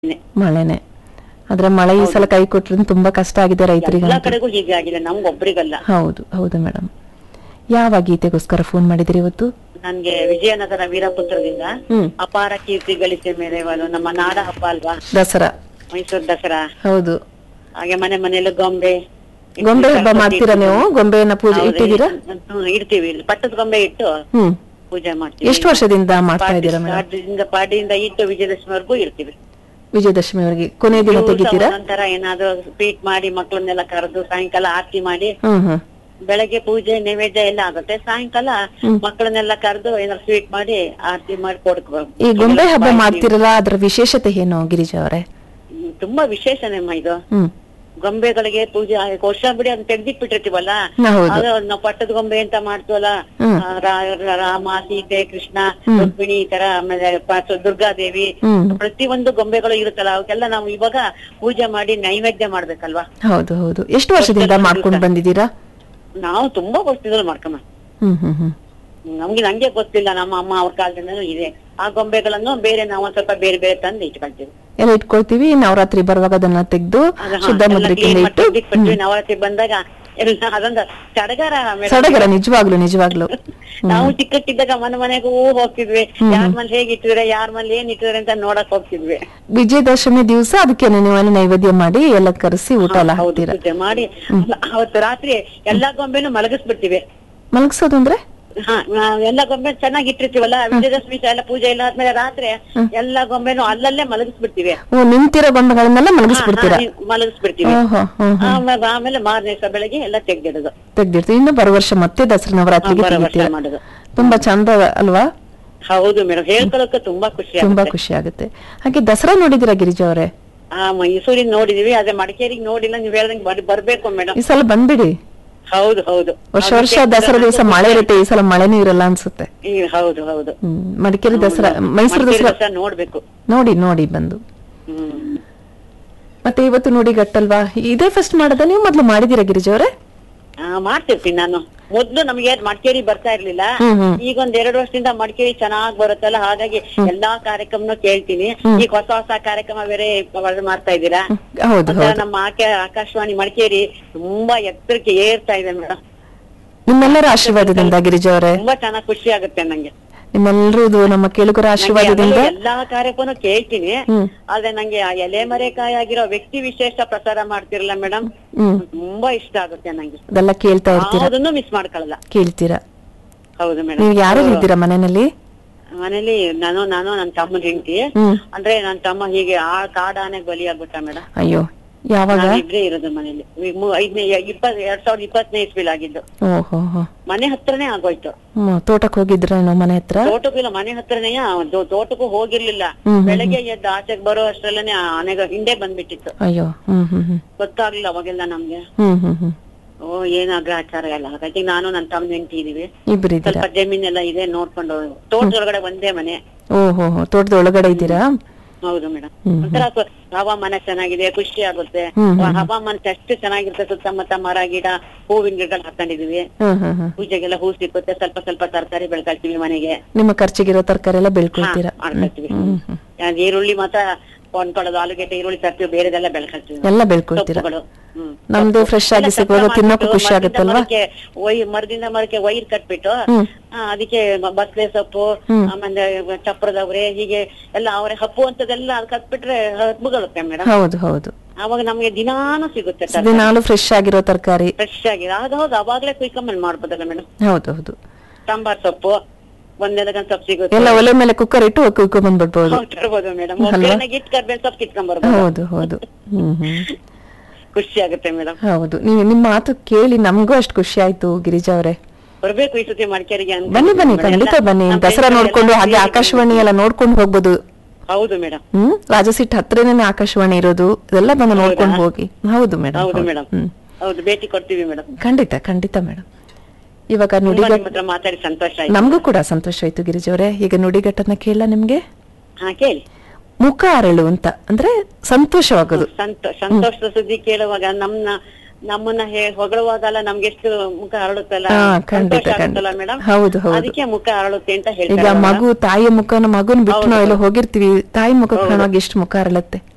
ಮಳೆನೆ ಆದ್ರೆ ಮಳೆ ಈ ಸಲ ಕೈ ಕೊಟ್ರೆ ತುಂಬಾ ಕಷ್ಟ ಆಗಿದೆ ರೈತರಿಗೆ ಎಲ್ಲಾ ಅಂತ. ಕಡೆಗೂ ಹೀಗೆ ಆಗಿದೆ ನಮ್ಗೊಬ್ರಿಗಲ್ಲ ಹೌದು ಹೌದು ಮೇಡಮ್ ಯಾವ ಗೀತೆಗೋಸ್ಕರ ಫೋನ್ ಮಾಡಿದಿರಿ ಇವತ್ತು ನನ್ಗೆ ವಿಜಯನಗರ ವೀರಪುತ್ರದಿಂದ ಹ್ಮ್ ಅಪಾರ ಕೀರ್ತಿ ಗಳಿಕೆ ಮೇಲೆ ಇವಾಗ ನಮ್ಮ ನಾಡ ಹಬ್ಬ ಅಲ್ವಾ ದಸರಾ ಮೈಸೂರು ದಸರಾ ಹೌದು ಹಾಗೆ ಮನೆ ಮನೆಯಲ್ಲೂ ಗೊಂಬೆ ಗೊಂಬೆ ಹಬ್ಬ ಮಾಡ್ತೀರಾ ನೀವು ಗೊಂಬೆಯನ್ನ ಪೂಜೆ ಹೌದು, ಇಟ್ಟಿದ್ದೀರಾ ಹ್ಮ್, ಇಡ್ತೀವಿ ಇಲ್ಲಿ ಪಟ್ಟದ ಗೊಂಬೆ ಇಟ್ಟು ಹ್ಮ್ ಪೂಜೆ ಮಾಡ್ತೀವಿ ಎಷ್ಟು ವರ್ಷದಿಂದ ಮಾಡ್ತಾ ಇದ್ದೀರಾ ಮೇಡಮ್ ಪಾಡ್ಯದಿಂದ ಪಾಡ್ಯದಿಂದ ಇಟ್ಟು ವಿಜಯದಶಮಿವರೆಗೂ ಇರ್ತೀವಿ ವಿಜಯದಶಮಿವರೆಗೆ ಕೊನೆ ದಿನ ದಿವ್ಸ ತೆಗಿತೀರಾ ಒಂದೊಂಥರ ಏನಾದ್ರು ಸ್ವೀಟ್ ಮಾಡಿ ಮಕ್ಕಳನ್ನೆಲ್ಲ ಕರೆದು ಸಾಯಂಕಾಲ ಆರತಿ ಮಾಡಿ ಹ್ಮ್ ಹ್ಮ್ ಬೆಳಗ್ಗೆ ಪೂಜೆ ನೈವೇದ್ಯ ಎಲ್ಲ ಆಗುತ್ತೆ ಸಾಯಂಕಾಲ ಹ್ಮ್. ಮಕ್ಕಳನ್ನೆಲ್ಲ ಕರೆದು ಏನಾದ್ರು ಸ್ವೀಟ್ ಮಾಡಿ ಆರತಿ ಮಾಡಿ ಕೊಡ್ಕೊ ಈ ಗೊಂಬೆ ಹಬ್ಬ ಮಾಡ್ತಿರಲ್ಲ ಅದ್ರ ವಿಶೇಷತೆ ಏನು ಗಿರಿಜಾ ಅವರೇ ಹ್ಮ್, ತುಂಬಾ ವಿಶೇಷನೇಮ್ಮ ಇದು ಹ್ಮ್ ಗೊಂಬೆಗಳಿಗೆ ಪೂಜೆ ಆ- ವರ್ಷ ಬಿಡಿ ಅದನ್ನ ತೆಗ್ದಿಟ್ಬಿಟ್ಟಿರ್ತೀವಲ್ಲ ಹೌದು ಅದು ನಾವು ಪಟ್ಟದ ಗೊಂಬೆ ಅಂತ ಮಾಡ್ತೀವಲ್ಲ ಹ್ಮ್. ಆ, ರಾ- ರಾ- ರಾಮ ಸೀತೆ ಕೃಷ್ಣ ಹ್ಮ್. ರುಕ್ಮಿಣಿ ಈ ತರ ಆಮೇಲೆ ಪ- ದುರ್ಗಾದೇವಿ ಹ್ಮ್ ಪ್ರತಿಯೊಂದು ಗೊಂಬೆಗಳು ಇರುತ್ತಲ್ಲ ಅವಕ್ಕೆಲ್ಲ ನಾವು ಇವಾಗ ಪೂಜೆ ಮಾಡಿ ನೈವೇದ್ಯ ಮಾಡ್ಬೇಕಲ್ವಾ ಹೌದು ಹೌದು ಎಷ್ಟು ವರ್ಷದಿಂದ ಮಾಡ್ಕೊಂಡು ಬಂದಿದ್ದೀರಾ ನಾವು ತುಂಬಾ ವರ್ಷದಲ್ಲಿ ಮಾಡ್ಕೊಂಬ ಹ್ಮ್ ಹ್ಮ್ ಹ್ಮ್ ನಮ್ಗೆ ನಂಗೆ ಗೊತ್ತಿಲ್ಲ ನಮ್ಮ ಅಮ್ಮ ಅವ್ರ ಕಾಲದಿಂದನೂ ಇದೆ ಆ ಗೊಂಬೆಗಳನ್ನು ಬೇರೆ ನಾವು ಒಂದ್ ಸ್ವಲ್ಪ ಬೇರೆ ಬೇರೆ ತಂದು ಇಟ್ಕೊಳ್ತೀವಿ ಎಲ್ಲ ಇಟ್ಕೊಳ್ತೀವಿ ನವರಾತ್ರಿ ಬರುವಾಗ ಅದನ್ನ ತೆಗೆದು ಅದು ಹಾ, ಶುದ್ಧ ಎಲ್ಲ ಮುದ್ರಿಕೆಯಿಂದ clean ಇಟ್ಟು ಮಾಡಿ ಇಟ್ಬಿಟ್ವಿ. ನವರಾತ್ರಿ ಬಂದಾಗ ಎಲ್ಲ ಅದೊಂದು ಸಡಗರ madam. ಸಡಗರ ನಿಜವಾಗ್ಲು ನಿಜವಾಗ್ಲು ನಾವು ಚಿಕ್ಕಕ್ಕಿದ್ದಾಗ ಮನೆ ಮನೆಗೂ ಹೋಗ್ತಿದ್ವಿ ಯಾರ ಮನೇಲಿ ಹೇಗ್ ಇಟ್ಟಿದ್ರೆ ಯಾರ ಮನೇಲಿ ಏನ್ ಇಟ್ಟಿದ್ರೆ ಅಂತ ನೋಡಕ್ ಹೋಗ್ತಿದ್ವಿ ವಿಜಯದಶಮಿ ದಿವಸ ಅದಕ್ಕೆ ನೀವೆಲ್ಲ ನೈವೇದ್ಯ ಮಾಡಿ ಎಲ್ಲ ಕರೆಸಿ ಊಟ ಎಲ್ಲ ಹೌದು ಹಾಕ್ತೀರಾ ಪೂಜೆ ಮಾಡಿ ಅವತ್ತು ರಾತ್ರಿ ಎಲ್ಲಾ ಗೊಂಬೆನು ಮಲಗಿಸ್ಬಿಡ್ತೀವಿ ಮಲಗಿಸೋದು ಅಂದ್ರೆ ಹಾ ನಾವ್ ಎಲ್ಲಾ ಗೊಂಬೆ ಚೆನ್ನಾಗಿ ಇಟ್ಟಿರ್ತೀವಲ್ಲ ವಿಜಯದಶಮಿ ದಿವಸ ಎಲ್ಲ ಪೂಜೆ ಎಲ್ಲ ಆದ್ಮೇಲೆ ರಾತ್ರಿ ಎಲ್ಲಾ ಗೊಂಬೆನು ಅಲ್ಲಲ್ಲೇ ಮಲಗಿಸ್ಬಿಡ್ತೀವಿ ಓ ನಿಂತಿರೋ ಗೊಂಬೆಗಳನ್ನೆಲ್ಲ ಮಲಗಿಸ್ಬಿಡ್ತೀರಾ ಹಾ, ಹಾ, ಮಲಗಿಸ್ಬಿಡ್ತೀವಿ ಓಹೋ ಹ್ಮ್ ಹ್ಮ್ ಆಮೇಲೆ ಆಮೇಲೆ ಮಾರನೇ ದಿವಸ ಬೆಳಗ್ಗೆ ಎಲ್ಲ ತೆಗ್ದಿಡೋದು ತೆಗ್ದಿರ್ತೀವಿ ಇನ್ನು ಬರೋ ವರ್ಷ ಮತ್ತೆ ದಸರಾ ನವರಾತ್ರಿಗೆ ಬರೋ ವರ್ಷ ತೆಗಿತೀರಾ ಮಾಡೋದು ತುಂಬಾ ಚಂದ ಅಲ್ವಾ ಹೌದು ಮೇಡಮ್ ಹೇಳ್ಕೊಳಕ್ಕೆ ತುಂಬಾ ಖುಷಿ ತುಂಬಾ ಆಗುತ್ತೆ ಖುಷಿ ಆಗುತ್ತೆ ಹಾಗೆ ದಸರಾ ನೋಡಿದಿರಾ ಗಿರಿಜಾ ಅವರೇ ಆ ಮೈಸೂರಿನ ನೋಡಿದೀವಿ ಅದೇ ಮಡಿಕೇರಿಗೆ ನೋಡಿಲ್ಲ ನೀವ್ ಹೇಳ್ದಂಗೆ ಬರ್- ಬರ್ಬೇಕು ಮೇಡಮ್ ಈ ಸಲ ಬಂದ್ಬಿಡಿ ಹೌದು ಹೌದು ವರ್ಷ ವರ್ಷ ದಸರಾ ದಿವಸ ಮಳೆ ಇರುತ್ತೆ ಈ ಸಲ ಮಳೆನೂ ಇರಲ್ಲ ಅನ್ಸುತ್ತೆ ಈ ಹೌದು ಹೌದು ಹ್ಮ್ ಮಡಿಕೇರಿ ದಸರಾ ಮೈಸೂರು ಮಡಿಕೇರಿ ದಸರಾ ದಸರಾ ನೋಡ್ಬೇಕು ನೋಡಿ ನೋಡಿ ಬಂದು ಹ್ಮ್ ಮತ್ತೆ ಇವತ್ತು ನೋಡಿ ಗಟ್ಟಲ್ವಾ ಇದೇ ಫಸ್ಟ್ ಮಾಡದ ನೀವು ಮೊದ್ಲು ಮಾಡಿದೀರಾ ಗಿರಿಜಾ ಅವರೇ ಆ, ಮಾಡ್ತಿರ್ತೀನಿ ನಾನು ಮೊದ್ಲು ನಮ್ಗೆ ಮಡಿಕೇರಿ ಬರ್ತಾ ಇರ್ಲಿಲ್ಲ ಹ್ಮ್ ಹ್ಮ್ ಈಗ ಒಂದ್ ಎರಡು ವರ್ಷದಿಂದ ಮಡಿಕೇರಿ ಚೆನ್ನಾಗ್ ಬರುತ್ತಲ್ಲ ಹಾಗಾಗಿ ಎಲ್ಲಾ ಕಾರ್ಯಕ್ರಮನು ಕೇಳ್ತೀನಿ ಈಗ ಹೊಸ ಹೊಸ ಕಾರ್ಯಕ್ರಮ ಬೇರೆ ಬ- ಮಾಡ್ತಾ ಇದ್ದೀರಾ ಹೌದು ಒಂಥರ ಹೌದು ನಮ್ಮ ಆಕೆ ಆಕಾಶವಾಣಿ ಮಡಿಕೇರಿ ತುಂಬಾ ಎತ್ತರಕ್ಕೆ ಏರ್ತಾ ಇದೆ ಮೇಡಮ್ ನಿಮ್ಮೆಲ್ಲರ ಆಶೀರ್ವಾದದಿಂದ ಗಿರಿಜಾ ಅವರೇ ತುಂಬಾ ಚೆನ್ನಾಗ್ ಖುಷಿ ಆಗುತ್ತೆ ನಂಗೆ ನಿಮ್ಮೆಲ್ಲರದು ನಮ್ಮ ಕೇಳುಗರ ನಂಗೆ ಆಶೀರ್ವಾದದಿಂದ ಅದರಲ್ಲೂ ಎಲ್ಲಾ ಕಾರ್ಯಕ್ರಮನು ಕೇಳ್ತೀನಿ ಹ್ಮ್ ಆದ್ರೆ ನಂಗೆ ಆ ಎಲೆ ಮರೆಕಾಯಿ ಆಗಿರೋ ವ್ಯಕ್ತಿ ವಿಶೇಷ ಪ್ರಸಾರ ಮಾಡ್ತಿರಲ್ಲ ಮೇಡಮ್ ಹ್ಮ್ ತುಂಬಾ ಇಷ್ಟ ಆಗುತ್ತೆ ನಂಗೆ ಅದೆಲ್ಲ ಕೇಳ್ತಾ ಇರ್ತೀರಾ ಯಾವುದನ್ನು ಮಿಸ್ ಮಾಡ್ಕೊಳ್ಳಲ್ಲ ಕೇಳ್ತೀರಾ ಹೌದು ಮೇಡಮ್ ನೀವು ಯಾರು ಇದ್ದೀರಾ ಮನೆಯಲ್ಲಿ ಮನೇಲಿ ನಾನು ನಾನು ನನ್ನ ತಮ್ಮನ ಹೆಂಡತಿ ಹ್ಮ್ ಅಂದ್ರೆ ನನ್ನ ತಮ್ಮ ಹೀಗೆ ಆ ಕಾಡಾನೆ ಬಲಿಯಾಗ್ಬಿಟ್ಟ ಮೇಡಮ್ ಅಯ್ಯೋ ಯಾವಾಗ ನಾನು ಇಬ್ರೇ ಇರೋದು ಮನೇಲಿ ಈಗ ಮು- ಐದನೇ ಇಪ್ಪತ್ ಎರಡ್ ಸಾವಿರದ ಇಪ್ಪತ್ತನೇ ಇಸ್ವಿಲ್ ಆಗಿದ್ದು ಓಹೋ ಹೋ ಮನೆ ಹತ್ರನೇ ಆಗೋಯ್ತು ಹ್ಮ್ ತೋಟಕ್ಕೆ ಹೋಗಿದ್ರೇನೋ ಮನೆ ಹತ್ರ ತೋಟಕ್ಕಿಲ್ಲ ಮನೆ ಹತ್ರನೇ ಅದು ತೋಟಕ್ಕೂ ಹೋಗಿರ್ಲಿಲ್ಲ ಹ್ಮ್, ಹ್ಮ್, ಬೆಳಗ್ಗೆ ಎದ್ದು ಆಚೆಗೆ ಬರೋ ಅಷ್ಟ್ರಲ್ಲೇ ಆನೆಗ ಹಿಂದೆ ಬಂದ್ಬಿಟ್ಟಿತ್ತು ಅಯ್ಯೋ ಹ್ಮ್ ಹ್ಮ್ ಹ್ಮ್ ಗೊತ್ತಾಗ್ಲಿಲ್ಲ ಅವಾಗೆಲ್ಲ ನಮ್ಗೆ ಹ್ಮ್ ಹ್ಮ್ ಹ್ಮ್ ಓ ಏನ್ ಅಗ್ರಹಾಚಾರ ಎಲ್ಲ ಹಾಗಾಗಿ ನಾನು ನನ್ನ ತಮ್ಮ ಹೆಂಡತಿ ಇದೀವಿ ಇಬ್ರು ಇದ್ದೀರಾ ಸ್ವಲ್ಪ ಜಮೀನೆಲ್ಲ ಇದೆ ನೋಡ್ಕೊಂಡು ತೋಟದೊಳಗಡೆ ಒಂದೇ ಮನೆ ಓಹೋ ಹೋ ತೋಟದ ಒಳಗಡೆ ಇದ್ದೀರಾ ಹೌದು ಮೇಡಮ್ ಹ್ಮ್, ಒಂಥರ ಸ್ವ- ಹವಾಮಾನ ಚೆನ್ನಾಗಿದೆ ಖುಷಿ ಆಗುತ್ತೆ ಹ್ಮ್, ಹ್ಮ್, ಹವಾಮಾನ ಎಷ್ಟು ಚೆನ್ನಾಗಿರುತ್ತೆ ಸುತ್ತಮುತ್ತ ಮರ ಗಿಡ ಹೂವಿನ ಗಿಡಗಳು ಹಾಕೊಂಡಿದೀವಿ ಹ್ಮ್ ಹ್ಮ್ ಹ್ಮ್ ಪೂಜೆಗೆಲ್ಲ ಹೂ ಸಿಕ್ಕುತ್ತೆ ಸ್ವಲ್ಪ ಸ್ವಲ್ಪ ತರಕಾರಿ ಬೆಳ್ಕೊಳ್ತೀವಿ ಮನೆಗೆ ನಿಮ್ಮ ಖರ್ಚಿಗಿರೋ ತರಕಾರಿ ಎಲ್ಲ ಹಾ, ಬೆಳ್ಕೊಳ್ತೀರಾ ಮಾಡ್ಕೊಳ್ತೀವಿ ಹ್ಮ್ ಹ್ಮ್ ಆ, ಈರುಳ್ಳಿ ಮಾತ್ರ ಕೊಂಡ್ಕೊಳ್ಳೋದು ಆಲೂಗೆಡ್ಡೆ ಈರುಳ್ಳಿ ತರ್ತೀವಿ ಬೇರೆದೆಲ್ಲ ಬೆಳ್ಕೊಳ್ತೀವಿ ಎಲ್ಲ ಬೆಳ್ಕೊಳ್ತೀರಾ ಸೊಪ್ಪುಗಳು ಹ್ಮ್. ನಮ್ದು ಫ್ರೆಶ್ ಆಗಿ ಎಲ್ಲ ಸಿಗುವಾಗ ಚಕ್ರ ತಿನ್ನೋಕು ಮಾಡ್ಬಿಟ್ಟು ಖುಷಿ ಮರದಿಂದ ಆಗುತ್ತಲ್ವಾ ಮರಕ್ಕೆ ಒಯ್ ಮರದಿಂದ ಮರಕ್ಕೆ ವೈರ್ ಕಟ್ಬಿಟ್ಟು ಹ್ಮ್ ಆ, ಅದಕ್ಕೆ ಮ- ಬಸ್ಲೆ ಸೊಪ್ಪು ಹ್ಮ್. ಆಮೇಲೆ ಚಪ್ರದವ್ರೆ ಹೀಗೆ ಎಲ್ಲ ಅವರೇ ಹಪ್ಪು ಅಂತದೆಲ್ಲ ಅದ್ ಕಟ್ಬಿಟ್ರೆ ಹಬ್ಬುಗುತ್ತೆ ಮೇಡಮ್ ಹೌದು ಹೌದು ಅವಾಗ ನಮ್ಗೆ ದಿನಾನು ಸಿಗುತ್ತೆ ದಿನಾಲು ಫ್ರೆಶ್ ಆಗಿರೋ ತರಕಾರಿ ಫ್ರೆಶ್ ಆಗಿ ಅದ್ ಹೌದು ಅವಾಗ್ಲೇ ಕುಯ್ಕೊಂಬಂದ್ ಮಾಡ್ಬೋದಲ್ಲ ಮೇಡಮ್ ಹೌದು ಹೌದು ಸಾಂಬಾರ್ ಸೊಪ್ಪು ಒಂದೆಲಗನ್ ಸೊಪ್ಪು ಸಿಗುತ್ತೆ ಎಲ್ಲ ಒಲೆ ಮೇಲೆ ಕುಕ್ಕರ್ ಇಟ್ಟು ಕುಯ್ಕೊಂಡ್ ಬಂದ್ಬಿಡ್ಬೋದು ಹೌದ್ ತರ್ಬೋದು ಮೇಡಮ್ ಅಲ್ವಾ? ಒಗ್ಗರಣೆಗೆ ಇಟ್ಟು ಕರ್ಬೇವಿನ ಸೊಪ್ಪು ಕಿತ್ಕೊಂಡ್ಬರ್ಬೋದು ಹೌದು ಹೌದು ಹ್ಮ್ ಹ್ಮ್ ಖುಷಿ ಆಗುತ್ತೆ ಮೇಡಮ್ ಹೌದು ನೀವು ನಿಮ್ಮ ಮಾತು ಕೇಳಿ ನಮ್ಗೂ ಅಷ್ಟು ಖುಷಿ ಆಯ್ತು ಗಿರಿಜಾ ಅವರೇ ಬರ್ಬೇಕು ಈ ಸತಿ ಮಡಿಕೇರಿಗೆ ಅಂತ ಬನ್ನಿ ಬನ್ನಿ ಖಂಡಿತ ಬನ್ನಿ ನಮ್ಮ ದಸರಾ friends ನೋಡ್ಕೊಂಡು ಎಲ್ಲ ಹಾಗೆ ಸೇರಿ ಆಕಾಶವಾಣಿ ಎಲ್ಲ ನೋಡ್ಕೊಂಡು ಹೋಗ್ಬೋದು ಹೌದು ಮೇಡಮ್ ಹ್ಮ್ ರಾಜಸೀಟ್ ಹತ್ರನೇ ಆಕಾಶವಾಣಿ ಇರೋದು ಇದೆಲ್ಲ ಬಂದು ನೋಡ್ಕೊಂಡು ಹೋಗಿ ಹೌದು ಮೇಡಮ್ ಹೌದು ಮೇಡಮ್ ಹ್ಮ್ ಹೌದು ಭೇಟಿ ಕೊಡ್ತೀವಿ ಮೇಡಮ್ ಖಂಡಿತ ಖಂಡಿತ ಮೇಡಮ್ ಇವಾಗ ತುಂಬಾ ನುಡಿಗಟ್ಟ ನಿಮ್ ಹತ್ರ ಮಾತಾಡಿ ಸಂತೋಷ ಆಯ್ತು ನಮಗೂ ಕೂಡ ಸಂತೋಷವಾಯ್ತು ಗಿರಿಜವರೇ ಈಗ ನುಡಿಗಟ್ಟನ್ನ ಕೇಳ ನಿಮ್ಗೆ ಹಾ ಕೇಳಿ ಮುಖ ಅರಳು ಅಂತ ಅಂದ್ರೆ ಸಂತೋಷವಾಗೋದು ಸಂತೋಷ ಸಂತೋಷದ ಸುದ್ದಿ ಕೇಳುವಾಗ ನಮ್ನ ನಮ್ಮನ್ನ ಹೇ ಹೊಗಳುವಾಗಲ್ಲ ನಮ್ಗೆ ಎಷ್ಟು ಮುಖ ಅರಳುತ್ತಲ್ಲ ಹಾ, ಖಂಡಿತ, ಸಂತೋಷ ಆಗುತ್ತಲ್ಲ ಖಂಡಿತ. ಮೇಡಮ್ ಹೌದು, ಹೌದು. ಅದಕ್ಕೆ ಮುಖ ಅರಳುತ್ತೆ ಅಂತ ಈಗ ಹೇಳ್ತಾರೆ ಮಗು ತಾಯಿಯ ಮುಖನ ಮಗುನ್ ಬಿಟ್ಟು ನಾವು ಎಲ್ಲ ಹೋಗಿರ್ತೀವಿ ತಾಯಿ ಮುಖ ಕಾಣುವಾಗ ಎಷ್ಟು ಮುಖ ಅರಳುತ್ತೆ